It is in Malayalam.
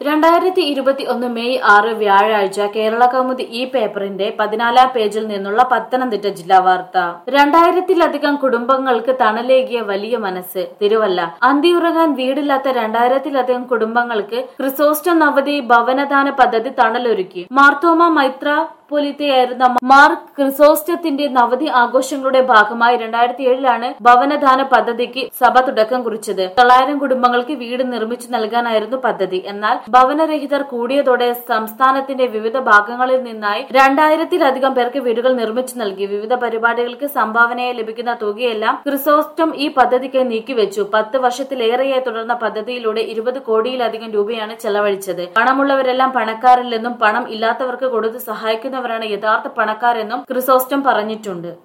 രണ്ടായിരത്തി ഇരുപത്തി ഒന്ന് മെയ് ആറ് വ്യാഴാഴ്ച കേരള കൗമുദി ഈ പേപ്പറിന്റെ പതിനാലാം പേജിൽ നിന്നുള്ള പത്തനംതിട്ട ജില്ലാ വാർത്ത രണ്ടായിരത്തിലധികം കുടുംബങ്ങൾക്ക് തണലേകിയ വലിയ മനസ്സ് തിരുവല്ല അന്തിയുറങ്ങാൻ വീടില്ലാത്ത രണ്ടായിരത്തിലധികം കുടുംബങ്ങൾക്ക് ക്രിസോസ്റ്റം നവതി ഭവനദാന പദ്ധതി തണലൊരുക്കി മാർത്തോമ മൈത്ര പൊലിത്തയായിരുന്ന മാർ ക്രിസോസ്റ്റത്തിന്റെ നവതി ആഘോഷങ്ങളുടെ ഭാഗമായി രണ്ടായിരത്തി ഏഴിലാണ് ഭവനദാന പദ്ധതിക്ക് സഭ തുടക്കം കുറിച്ചത് തൊള്ളായിരം കുടുംബങ്ങൾക്ക് വീട് നിർമ്മിച്ചു നൽകാനായിരുന്നു പദ്ധതി എന്നാൽ ഭവനരഹിതർ കൂടിയതോടെ സംസ്ഥാനത്തിന്റെ വിവിധ ഭാഗങ്ങളിൽ നിന്നായി രണ്ടായിരത്തിലധികം പേർക്ക് വീടുകൾ നിർമ്മിച്ചു നൽകി വിവിധ പരിപാടികൾക്ക് സംഭാവനയായി ലഭിക്കുന്ന തുകയെല്ലാം ക്രിസോസ്റ്റം ഈ പദ്ധതിക്ക് നീക്കിവെച്ചു പത്ത് വർഷത്തിലേറെയായി തുടർന്ന പദ്ധതിയിലൂടെ ഇരുപത് കോടിയിലധികം രൂപയാണ് ചെലവഴിച്ചത് പണമുള്ളവരെല്ലാം പണക്കാരില്ലെന്നും പണം ഇല്ലാത്തവർക്ക് കൊടുത്ത് സഹായിക്കുന്നവരാണ് യഥാർത്ഥ പണക്കാരെന്നും ക്രിസോസ്റ്റം പറഞ്ഞിട്ടുണ്ട്